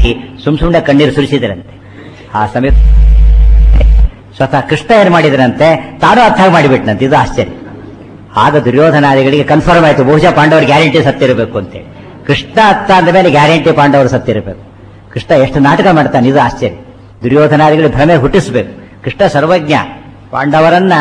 ಸುಮ್ ಸುಮ್ಮನೆ ಕಣ್ಣೀರು ಸುರಿಸಿದರಂತೆ ಆ ಸಮಯ ಸ್ವತಃ ಕೃಷ್ಣ ಏನ್ ಮಾಡಿದ್ರಂತೆ ತಾನು ಅರ್ಥ ಮಾಡಿಬಿಟ್ನಂತೆ ಇದು ಆಶ್ಚರ್ಯ ಆಗ ದುರ್ಯೋಧನಾದಿಗಳಿಗೆ ಕನ್ಫರ್ಮ್ ಆಯ್ತು ಬಹುಶಃ ಪಾಂಡವರು ಗ್ಯಾರಂಟಿ ಸತ್ತಿರಬೇಕು ಅಂತೇಳಿ ಕೃಷ್ಣ ಅತ್ತ ಅಂದ ಮೇಲೆ ಗ್ಯಾರಂಟಿ ಪಾಂಡವರು ಸತ್ತಿರಬೇಕು ಕೃಷ್ಣ ಎಷ್ಟು ನಾಟಕ ಮಾಡ್ತಾನೆ ಇದು ಆಶ್ಚರ್ಯ ದುರ್ಯೋಧನಾದಿಗಳು ಭ್ರಮೆ ಹುಟ್ಟಿಸ್ಬೇಕು ಕೃಷ್ಣ ಸರ್ವಜ್ಞ ಪಾಂಡವರನ್ನ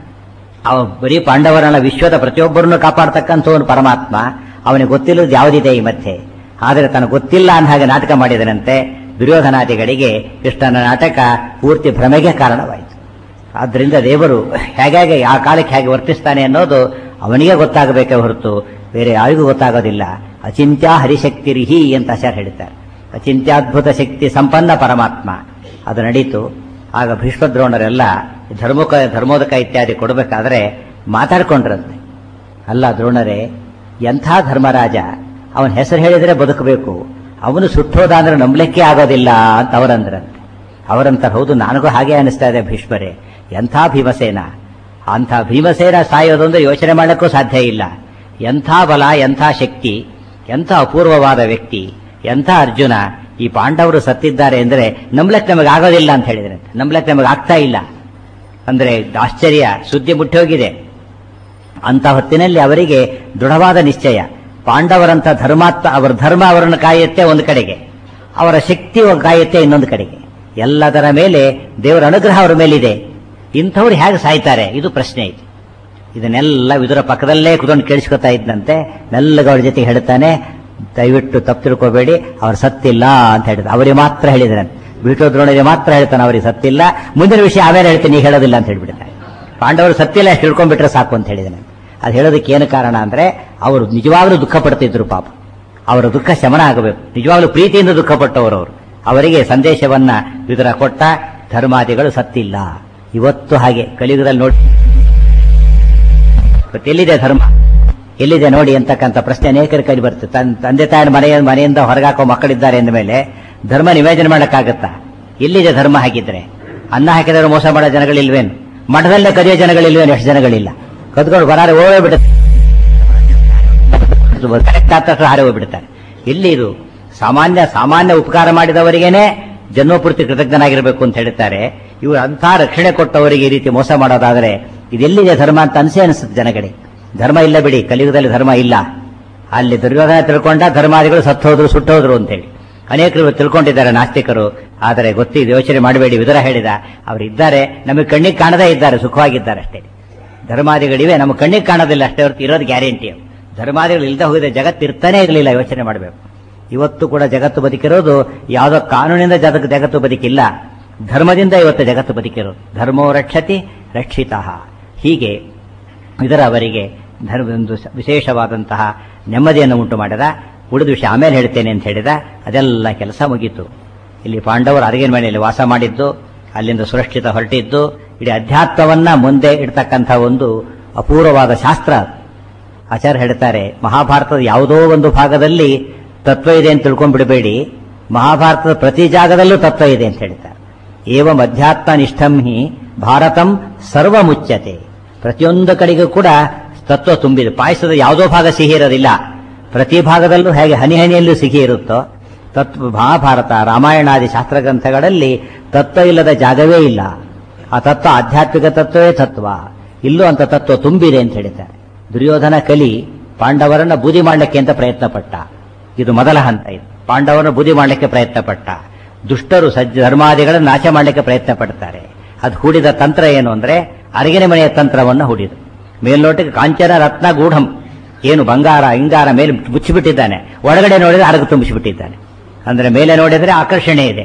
ಅವ ಬರೀ ಪಾಂಡವರನ್ನ ವಿಶ್ವದ ಪ್ರತಿಯೊಬ್ಬರನ್ನು ಕಾಪಾಡ್ತಕ್ಕಂಥವನು ಪರಮಾತ್ಮ ಅವನಿಗೆ ಗೊತ್ತಿಲ್ಲದ ಯಾವುದಿದೆ ಈ ಮಧ್ಯೆ ಆದರೆ ತನಗೆ ಗೊತ್ತಿಲ್ಲ ಅಂದ ಹಾಗೆ ನಾಟಕ ಮಾಡಿದರಂತೆ ದುರ್ಯೋಧನಾದಿಗಳಿಗೆ ಕೃಷ್ಣನ ನಾಟಕ ಪೂರ್ತಿ ಭ್ರಮೆಗೆ ಕಾರಣವಾಯಿತು ಆದ್ದರಿಂದ ದೇವರು ಹೇಗಾಗಿ ಆ ಕಾಲಕ್ಕೆ ಹೇಗೆ ವರ್ತಿಸ್ತಾನೆ ಅನ್ನೋದು ಅವನಿಗೆ ಗೊತ್ತಾಗಬೇಕೇ ಹೊರತು ಬೇರೆ ಯಾರಿಗೂ ಗೊತ್ತಾಗೋದಿಲ್ಲ ಅಚಿಂತ್ಯ ಹರಿಶಕ್ತಿರಿಹಿ ಅಂತ ಆಚಾರ್ಯ ಹೇಳ್ತಾರೆ ಅಚಿಂತ್ಯಾದ್ಭುತ ಶಕ್ತಿ ಸಂಪನ್ನ ಪರಮಾತ್ಮ ಅದು ನಡೀತು ಆಗ ಭೀಷ್ಮದ್ರೋಣರೆಲ್ಲ ಧರ್ಮಕ ಧರ್ಮೋದಕ ಇತ್ಯಾದಿ ಕೊಡಬೇಕಾದ್ರೆ ಮಾತಾಡ್ಕೊಂಡ್ರಂತೆ ಅಲ್ಲ ದ್ರೋಣರೇ ಎಂಥ ಧರ್ಮರಾಜ ಅವನ ಹೆಸರು ಹೇಳಿದರೆ ಬದುಕಬೇಕು ಅವನು ಸುಟ್ಟೋದ ಅಂದ್ರೆ ನಂಬಲಿಕ್ಕೆ ಆಗೋದಿಲ್ಲ ಅಂತ ಅವರಂದ್ರಂತೆ ಅವರಂತಾರೆ ಹೌದು ನನಗೂ ಹಾಗೆ ಅನಿಸ್ತಾ ಇದೆ ಭೀಷ್ಮರೇ ಎಂಥ ಭೀಮಸೇನ ಅಂಥ ಭೀಮಸೇನ ಸಾಯೋದೊಂದು ಯೋಚನೆ ಮಾಡಕ್ಕೂ ಸಾಧ್ಯ ಇಲ್ಲ ಎಂಥ ಬಲ ಎಂಥ ಶಕ್ತಿ ಎಂಥ ಅಪೂರ್ವವಾದ ವ್ಯಕ್ತಿ ಎಂಥ ಅರ್ಜುನ ಈ ಪಾಂಡವರು ಸತ್ತಿದ್ದಾರೆ ಅಂದ್ರೆ ನಂಬ್ಲಕ್ ನಮಗೆ ಆಗೋದಿಲ್ಲ ಅಂತ ಹೇಳಿದ್ರೆ ನಂಬ್ಲಕ್ ನಮಗೆ ಆಗ್ತಾ ಇಲ್ಲ ಅಂದ್ರೆ ಆಶ್ಚರ್ಯ ಸುದ್ದಿ ಮುಟ್ಟೋಗಿದೆ ಅಂತ ಹೊತ್ತಿನಲ್ಲಿ ಅವರಿಗೆ ದೃಢವಾದ ನಿಶ್ಚಯ ಪಾಂಡವರಂತ ಧರ್ಮಾತ್ಮ ಅವರ ಧರ್ಮ ಅವರನ್ನು ಕಾಯುತ್ತೆ ಒಂದು ಕಡೆಗೆ ಅವರ ಶಕ್ತಿ ಕಾಯುತ್ತೆ ಇನ್ನೊಂದು ಕಡೆಗೆ ಎಲ್ಲದರ ಮೇಲೆ ದೇವರ ಅನುಗ್ರಹ ಅವರ ಮೇಲಿದೆ ಇಂಥವ್ರು ಹೇಗೆ ಸಾಯ್ತಾರೆ ಇದು ಪ್ರಶ್ನೆ ಐತಿ ಇದನ್ನೆಲ್ಲ ವಿದುರ ಪಕ್ಕದಲ್ಲೇ ಕುತ್ಕೊಂಡು ಕೇಳಿಸ್ಕೊತಾ ಇದ್ದಂತೆ ಮೆಲ್ಲಗ ಅವ್ರ ಜೊತೆ ಹೇಳ್ತಾನೆ ದಯವಿಟ್ಟು ತಪ್ಪು ತಿಳ್ಕೋಬೇಡಿ ಅವ್ರು ಸತ್ತಿಲ್ಲ ಅಂತ ಹೇಳಿದ್ರು ಅವರಿಗೆ ಮಾತ್ರ ಹೇಳಿದ್ರೆ ಬೀಟೋದ್ರೋಣಿಗೆ ಮಾತ್ರ ಹೇಳ್ತಾನೆ ಅವರಿಗೆ ಸತ್ತಿಲ್ಲ ಮುಂದಿನ ವಿಷಯ ಆಮೇಲೆ ಹೇಳ್ತೀನಿ ನೀ ಹೇಳೋದಿಲ್ಲ ಅಂತ ಹೇಳ್ಬಿಡ್ತಾನೆ ಪಾಂಡವರು ಸತ್ತಿಲ್ಲ ಅಷ್ಟು ಹಿಡ್ಕೊಂಡ್ಬಿಟ್ರೆ ಸಾಕು ಅಂತ ಹೇಳಿದಾನೆ ಅದು ಹೇಳೋದಕ್ಕೆ ಏನು ಕಾರಣ ಅಂದ್ರೆ ಅವರು ನಿಜವಾಗ್ಲೂ ದುಃಖ ಪಡ್ತಿದ್ರು ಪಾಪ ಅವರ ದುಃಖ ಶಮನ ಆಗಬೇಕು ನಿಜವಾಗ್ಲೂ ಪ್ರೀತಿಯಿಂದ ದುಃಖ ಪಟ್ಟವರು ಅವರು ಅವರಿಗೆ ಸಂದೇಶವನ್ನ ವಿದುರ ಕೊಟ್ಟ ಧರ್ಮಾದಿಗಳು ಸತ್ತಿಲ್ಲ ಇವತ್ತು ಹಾಗೆ ಕಲಿಯುಗದಲ್ಲಿ ನೋಡಿ ಇವತ್ತು ಎಲ್ಲಿದೆ ಧರ್ಮ ಎಲ್ಲಿದೆ ನೋಡಿ ಅಂತಕ್ಕಂಥ ಪ್ರಶ್ನೆ ಅನೇಕರ ಕೈ ಬರ್ತದೆ ತನ್ ತಂದೆ ತಾಯಿನ ಮನೆಯ ಮನೆಯಿಂದ ಹೊರಗಾಕೋ ಮಕ್ಕಳಿದ್ದಾರೆ ಅಂದ ಮೇಲೆ ಧರ್ಮ ನಿವೇದನೆ ಮಾಡಕ್ಕಾಗತ್ತಾ ಎಲ್ಲಿದೆ ಧರ್ಮ ಹಾಕಿದ್ರೆ ಅನ್ನ ಹಾಕಿದ್ರೆ ಮೋಸ ಮಾಡೋ ಜನಗಳಿಲ್ವೇನು ಮಠದಲ್ಲೇ ಕದಿಯೋ ಜನಗಳಿಲ್ವೇನು ಎಷ್ಟು ಜನಗಳಿಲ್ಲ ಕದ್ಕೊಂಡು ಬರಾರೆ ಹೋಗೇ ಬಿಡುತ್ತೆ ಕರೆಕ್ಟ್ ಆದ ತಕ್ಷಣ ಹಾರಿ ಹೋಗ್ಬಿಡ್ತಾರೆ ಎಲ್ಲಿ ಇದು ಸಾಮಾನ್ಯ ಸಾಮಾನ್ಯ ಉಪಕಾರ ಮಾಡಿದವರಿಗೇನೆ ಜನ್ಮಪೂರ್ತಿ ಕೃತಜ್ಞನಾಗಿರ್ಬೇಕು ಅಂತ ಹೇಳ್ತಾರೆ ಇವರು ಅಂಥ ರಕ್ಷಣೆ ಕೊಟ್ಟವರಿಗೆ ಈ ರೀತಿ ಮೋಸ ಮಾಡೋದಾದ್ರೆ ಇದೆಲ್ಲಿದೆ ಧರ್ಮ ಅಂತ ಅನ್ಸೇ ಅನಿಸುತ್ತೆ ಜನಗಳಿಗೆ ಧರ್ಮ ಇಲ್ಲ ಬಿಡಿ ಕಲಿಯುಗದಲ್ಲಿ ಧರ್ಮ ಇಲ್ಲ ಅಲ್ಲಿ ದುರ್ಯೋಧನ ತಿಳ್ಕೊಂಡ ಧರ್ಮಾದಿಗಳು ಸತ್ತೋದ್ರು ಸುಟ್ಟೋದ್ರು ಅಂತೇಳಿ ಅನೇಕರು ತಿಳ್ಕೊಂಡಿದ್ದಾರೆ ನಾಸ್ತಿಕರು ಆದರೆ ಗೊತ್ತಿದೆ ಯೋಚನೆ ಮಾಡಬೇಡಿ ವಿದುರ ಹೇಳಿದ ಅವರು ಇದ್ದಾರೆ ನಮಗೆ ಕಣ್ಣಿಗೆ ಕಾಣದೇ ಇದ್ದಾರೆ ಸುಖವಾಗಿದ್ದಾರೆ ಅಷ್ಟೇ ಧರ್ಮಾದಿಗಳಿವೆ ನಮ್ಮ ಕಣ್ಣಿಗೆ ಕಾಣೋದಿಲ್ಲ ಅಷ್ಟೇ ಹೊರತು ಇರೋದು ಗ್ಯಾರಂಟಿ ಧರ್ಮಾದಿಗಳು ಇಲ್ಲದೆ ಹೋಗಿದೆ ಜಗತ್ತು ಇರ್ತಾನೆ ಇರಲಿಲ್ಲ ಯೋಚನೆ ಮಾಡಬೇಕು ಇವತ್ತು ಕೂಡ ಜಗತ್ತು ಬದುಕಿರೋದು ಯಾವುದೋ ಕಾನೂನಿಂದ ಜಗತ್ತು ಜಗತ್ತು ಬದುಕಿಲ್ಲ ಧರ್ಮದಿಂದ ಇವತ್ತು ಜಗತ್ತು ಬದುಕಿರೋದು ಧರ್ಮೋ ರಕ್ಷತಿ ರಕ್ಷಿತ ಹೀಗೆ ಇದರ ಅವರಿಗೆ ಧರ್ಮ ಒಂದು ವಿಶೇಷವಾದಂತಹ ನೆಮ್ಮದಿಯನ್ನು ಉಂಟು ಮಾಡಿದ ಉಳಿದ ವಿಷಯ ಆಮೇಲೆ ಹೇಳ್ತೇನೆ ಅಂತ ಹೇಳಿದ ಅದೆಲ್ಲ ಕೆಲಸ ಮುಗೀತು ಇಲ್ಲಿ ಪಾಂಡವರು ಅರಗಿನ ಮನೆಯಲ್ಲಿ ವಾಸ ಮಾಡಿದ್ದು ಅಲ್ಲಿಂದ ಸುರಕ್ಷಿತ ಹೊರಟಿದ್ದು ಇಡೀ ಅಧ್ಯಾತ್ಮವನ್ನ ಮುಂದೆ ಇಡ್ತಕ್ಕಂಥ ಒಂದು ಅಪೂರ್ವವಾದ ಶಾಸ್ತ್ರ ಆಚಾರ್ಯ ಹೇಳ್ತಾರೆ ಮಹಾಭಾರತದ ಯಾವುದೋ ಒಂದು ಭಾಗದಲ್ಲಿ ತತ್ವ ಇದೆ ಅಂತ ತಿಳ್ಕೊಂಡ್ಬಿಡಬೇಡಿ ಮಹಾಭಾರತದ ಪ್ರತಿ ಜಾಗದಲ್ಲೂ ತತ್ವ ಇದೆ ಅಂತ ಹೇಳ್ತಾರೆ ಏವಂ ಅಧ್ಯಾತ್ಮ ನಿಷ್ಠಂ ಹಿ ಭಾರತಂ ಸರ್ವ ಮುಚ್ಚತೆ ಪ್ರತಿಯೊಂದು ಕಡೆಗೂ ಕೂಡ ತತ್ವ ತುಂಬಿದೆ ಪಾಯಸದ ಯಾವುದೋ ಭಾಗ ಸಿಹಿ ಇರೋದಿಲ್ಲ ಪ್ರತಿ ಭಾಗದಲ್ಲೂ ಹೇಗೆ ಹನಿ ಹನಿಯಲ್ಲೂ ಸಿಹಿ ಇರುತ್ತೋ ತತ್ವ ಮಹಾಭಾರತ ರಾಮಾಯಣಾದಿ ಶಾಸ್ತ್ರ ಗ್ರಂಥಗಳಲ್ಲಿ ತತ್ವ ಇಲ್ಲದ ಜಾಗವೇ ಇಲ್ಲ ಆ ತತ್ವ ಆಧ್ಯಾತ್ಮಿಕ ತತ್ವವೇ ತತ್ವ ಇಲ್ಲೂ ಅಂತ ತತ್ವ ತುಂಬಿದೆ ಅಂತ ಹೇಳಿದ್ದಾರೆ ದುರ್ಯೋಧನ ಕಲಿ ಪಾಂಡವರನ್ನ ಬೂದಿ ಮಾಡಲಿಕ್ಕೆ ಅಂತ ಪ್ರಯತ್ನ ಪಟ್ಟ ಇದು ಮೊದಲ ಹಂತ ಇದು ಪಾಂಡವರನ್ನ ಬೂದಿ ಮಾಡಲಿಕ್ಕೆ ಪ್ರಯತ್ನ ಪಟ್ಟ ದುಷ್ಟರು ಸಜ್ಜ ಧರ್ಮಾದಿಗಳನ್ನು ನಾಶ ಮಾಡಲಿಕ್ಕೆ ಪ್ರಯತ್ನ ಪಡ್ತಾರೆ ಅದು ಹೂಡಿದ ತಂತ್ರ ಏನು ಅಂದ್ರೆ ಅರಗಿನ ಮನೆಯ ತಂತ್ರವನ್ನು ಹೂಡಿದು ಮೇಲ್ನೋಟಕ್ಕೆ ಕಾಂಚನ ರತ್ನ ಗೂಢಂ ಏನು ಬಂಗಾರ ಇಂಗಾರ ಮೇಲೆ ಮುಚ್ಚಿಬಿಟ್ಟಿದ್ದಾನೆ ಒಳಗಡೆ ನೋಡಿದ್ರೆ ಅರಗು ತುಂಬಿಸಿಬಿಟ್ಟಿದ್ದಾನೆ ಅಂದ್ರೆ ಮೇಲೆ ನೋಡಿದ್ರೆ ಆಕರ್ಷಣೆ ಇದೆ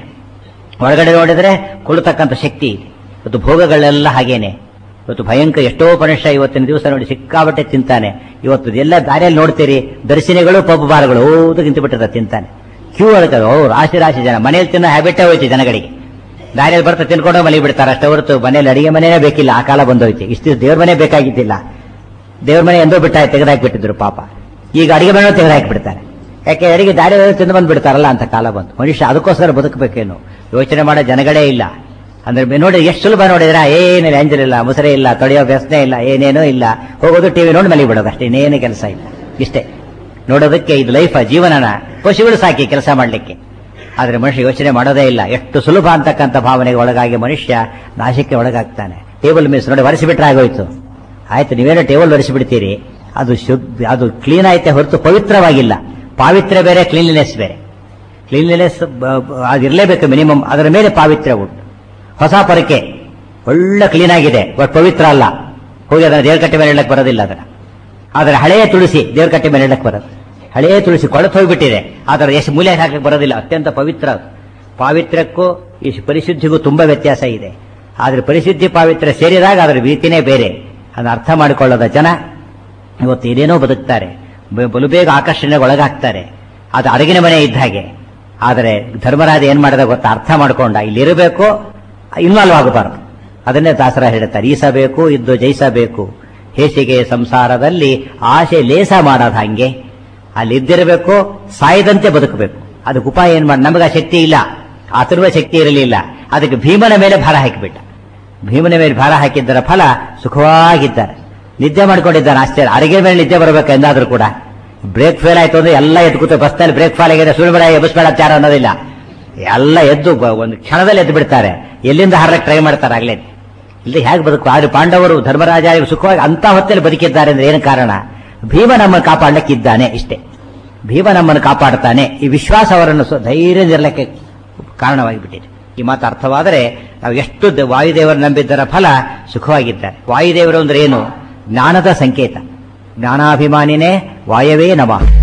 ಒಳಗಡೆ ನೋಡಿದ್ರೆ ಕೊಡತಕ್ಕಂಥ ಶಕ್ತಿ ಇದೆ ಇವತ್ತು ಭೋಗಗಳೆಲ್ಲ ಹಾಗೇನೆ ಇವತ್ತು ಭಯಂಕರ ಎಷ್ಟೋ ಮನುಷ್ಯ ಇವತ್ತಿನ ದಿವಸ ನೋಡಿ ಸಿಕ್ಕಾಬಟ್ಟೆ ತಿಂತಾನೆ ಇವತ್ತು ಎಲ್ಲ ದಾರಿಯಲ್ಲಿ ನೋಡ್ತೀರಿ ದರ್ಶಿನಿಗಳು ಪಬ್ ಬಾರ್ಗಳು ಓದು ನಿಂತು ಬಿಟ್ಟಿರ್ತಾರೆ ತಿಂತಾನೆ ಕ್ಯೂ ಇರ್ತದೆ ಓ ರಾಶಿ ರಾಶಿ ಜನ ಮನೇಲಿ ತಿನ್ನೋ ಹ್ಯಾಬಿಟೇ ಹೋಯ್ತು ಜನಗಳಿಗೆ ದಾರಿಯಲ್ಲಿ ಬರ್ತಾ ತಿನ್ಕೊಂಡು ಮಲಿ ಬಿಡ್ತಾರೆ ಅಷ್ಟೇ ಹೊರತು ಮನೇಲಿ ಅಡಿಗೆ ಮನೆಯೇ ಬೇಕಿಲ್ಲ ಆ ಕಾಲ ಬಂದೋಯ್ತು ಇಷ್ಟು ದೇವ್ರ ಮನೆ ಬೇಕಾಗಿದ್ದಿಲ್ಲ ದೇವ್ರ ಮನೆ ಎಂದೋ ಬಿಟ್ಟ ತೆಗೆದಾಕ್ಬಿಟ್ಟಿದ್ರು ಪಾಪ ಈಗ ಅಡಿಗೆ ಮನೆ ತೆಗೆದಾಕ್ಬಿಡ್ತಾರೆ ಯಾಕೆ ಅಡಿಗೆ ದಾರಿಯಲ್ಲಿ ತಿಂದು ಬಂದ್ಬಿಡ್ತಾರಲ್ಲ ಅಂತ ಕಾಲ ಬಂತು ಮನುಷ್ಯ ಅದಕ್ಕೋಸ್ಕರ ಬದುಕಬೇಕೇನು ಯೋಚನೆ ಮಾಡೋ ಜನಗಳೇ ಇಲ್ಲ ಅಂದ್ರೆ ನೋಡಿ ಎಷ್ಟು ಸುಲಭ ನೋಡಿದ್ರ ಏನಿಲ್ಲ ಎಂಜಲಿಲ್ಲ ಮುಸರೆ ಇಲ್ಲ ತೊಳೆಯೋ ವ್ಯಸನೆ ಇಲ್ಲ ಏನೇನೂ ಇಲ್ಲ ಹೋಗೋದು ಟಿವಿ ನೋಡಿ ಮಲಿ ಬಿಡೋದು ಅಷ್ಟೇ ಇನ್ನೇನು ಕೆಲಸ ಇಲ್ಲ ಇಷ್ಟೇ ನೋಡೋದಕ್ಕೆ ಇದು ಲೈಫ್ ಜೀವನನ ಪಶುಗಳು ಸಾಕಿ ಕೆಲಸ ಮಾಡ್ಲಿಕ್ಕೆ ಆದರೆ ಮನುಷ್ಯ ಯೋಚನೆ ಮಾಡೋದೇ ಇಲ್ಲ ಎಷ್ಟು ಸುಲಭ ಅಂತಕ್ಕಂಥ ಭಾವನೆಗೆ ಒಳಗಾಗಿ ಮನುಷ್ಯ ನಾಶಕ್ಕೆ ಒಳಗಾಗ್ತಾನೆ ಟೇಬಲ್ ಮಿಸ್ ನೋಡಿ ಒರೆಸಿಬಿಟ್ರೆ ಆಗೋಯ್ತು ಆಯ್ತು ನೀವೇನೋ ಟೇಬಲ್ ಒರೆಸಿಬಿಡ್ತೀರಿ ಅದು ಶುದ್ಧ ಅದು ಕ್ಲೀನ್ ಆಯ್ತೆ ಹೊರತು ಪವಿತ್ರವಾಗಿಲ್ಲ ಪಾವಿತ್ರ್ಯ ಬೇರೆ ಕ್ಲೀನ್ಲಿನೆಸ್ ಬೇರೆ ಕ್ಲೀನ್ಲಿನೆಸ್ ಅದಿರಲೇಬೇಕು ಮಿನಿಮಮ್ ಅದರ ಮೇಲೆ ಪಾವಿತ್ರ್ಯ ಉಂಟು ಹೊಸ ಪರಕೆ ಒಳ್ಳೆ ಕ್ಲೀನ್ ಆಗಿದೆ ಬಟ್ ಪವಿತ್ರ ಅಲ್ಲ ಹೋಗಿ ಅದನ್ನ ದೇವ್ರ ಕಟ್ಟೆ ಮೇಲೆ ಇಡಕ್ಕೆ ಬರೋದಿಲ್ಲ ಅದನ್ನ ಆದರೆ ಹಳೆಯ ತುಳಸಿ ದೇವ್ರ ಕಟ್ಟೆ ಮೇಲೆ ಇಡಕ್ಕೆ ಬರೋದು ಹಳೆಯ ತುಳಸಿ ಕೊಳತು ಹೋಗ್ಬಿಟ್ಟಿದೆ ಆದರೆ ಎಷ್ಟು ಮೂಲೆ ಹಾಕಕ್ಕೆ ಬರೋದಿಲ್ಲ ಅತ್ಯಂತ ಪವಿತ್ರ ಅದು ಪಾವಿತ್ರ್ಯಕ್ಕೂ ಈ ಪರಿಶುದ್ಧಿಗೂ ತುಂಬಾ ವ್ಯತ್ಯಾಸ ಇದೆ ಆದರೆ ಪರಿಶುದ್ಧಿ ಪಾವಿತ್ರ್ಯ ಸೇರಿದಾಗ ಅದರ ರೀತಿನೇ ಬೇರೆ ಅದನ್ನ ಅರ್ಥ ಮಾಡಿಕೊಳ್ಳದ ಜನ ಇವತ್ತು ಏನೇನೋ ಬದುಕ್ತಾರೆ ಬ- ಬಲು ಬೇಗ ಆಕರ್ಷಣೆಗೆ ಒಳಗಾಗ್ತಾರೆ ಅದು ಅಡಗಿನ ಮನೆ ಇದ್ದ ಹಾಗೆ ಆದರೆ ಧರ್ಮರಾಜ ಏನ್ ಮಾಡಿದ ಗೊತ್ತಾ ಅರ್ಥ ಮಾಡ್ಕೊಂಡ ಇಲ್ಲಿರಬೇಕು ಇನ್ವಾಲ್ವ್ ಆಗಬಾರದು ಅದನ್ನೇ ದಾಸರ ಹೇಳ್ತಾರೆ ಈಸಬೇಕು ಇದ್ದು ಜಯಿಸಬೇಕು ಹೇಸಿಗೆ ಸಂಸಾರದಲ್ಲಿ ಆಸೆ ಲೇಸ ಮಾಡೋದು ಹಂಗೆ ಅಲ್ಲಿ ಇದ್ದಿರಬೇಕು ಸಾಯದಂತೆ ಬದುಕಬೇಕು ಅದಕ್ಕೆ ಉಪಾಯ ಏನ್ ಮಾಡಿ ನಮಗೆ ಆ ಶಕ್ತಿ ಇಲ್ಲ ಆತರುವ ಶಕ್ತಿ ಇರಲಿಲ್ಲ ಅದಕ್ಕೆ ಭೀಮನ ಮೇಲೆ ಭಾರ ಹಾಕಿಬಿಟ್ಟ ಭೀಮನ ಮೇಲೆ ಭಾರ ಹಾಕಿದ್ದರ ಫಲ ಸುಖವಾಗಿದ್ದಾರೆ ನಿದ್ದೆ ಮಾಡ್ಕೊಂಡಿದ್ದಾನೆ ಆಶ್ಚರ್ಯ ಅಡಿಗೆ ಮೇಲೆ ನಿದ್ದೆ ಬರಬೇಕು ಎಂದಾದ್ರೂ ಕೂಡ ಬ್ರೇಕ್ ಫೇಲ್ ಆಯ್ತು ಅಂದ್ರೆ ಎಲ್ಲ ಎದ್ದು ಕೂತು ಬಸ್ನಲ್ಲಿ ಬ್ರೇಕ್ ಫೇಲ್ ಆಗಿದೆ ಸುಳ್ಬೇಡ ಎಬ್ಬಿಸ್ಬೇಡ ಚಾರ ಅನ್ನೋದಿಲ್ಲ ಎಲ್ಲ ಎದ್ದು ಬ- ಒಂದು ಕ್ಷಣದಲ್ಲಿ ಎದ್ದು ಬಿಡ್ತಾರೆ ಎಲ್ಲಿಂದ ಹಾರಕ್ಕೆ ಟ್ರೈ ಮಾಡ್ತಾರೆ ಆಗ್ಲೇ ಇಲ್ಲಿ ಹೇಗೆ ಬದುಕು ಆದ್ರೆ ಪಾಂಡವರು ಧರ್ಮರಾಜ ಇವರು ಸುಖವಾಗಿ ಅಂತ ಹೊತ್ತಲ್ಲಿ ಬದುಕಿದ್ದಾರೆ ಅಂದ್ರೆ ಏನು ಕಾರಣ ಭೀಮ ನಮ್ಮನ್ನು ಕಾಪಾಡಲಿಕ್ಕಿದ್ದಾನೆ ಇಷ್ಟೇ ಭೀಮ ನಮ್ಮನ್ನು ಕಾಪಾಡ್ತಾನೆ ಈ ವಿಶ್ವಾಸ ಅವರನ್ನು ಸ್ವ- ಧೈರ್ಯದಿರಲಿಕ್ಕೆ ಕಾರಣವಾಗಿ ಬಿಟ್ಟಿದೆ ಈ ಮಾತು ಅರ್ಥವಾದರೆ ನಾವು ಎಷ್ಟು ದ- ವಾಯುದೇವರು ನಂಬಿದ್ದರ ಫಲ ಸುಖವಾಗಿದ್ದಾರೆ ವಾಯುದೇವರು ಅಂದ್ರೆ ಏನು ಜ್ಞಾನದ ಸಂಕೇತ ಜ್ಞಾನಾಭಿಮಾನಿನೇ ವಾಯವೇ ನಮಃ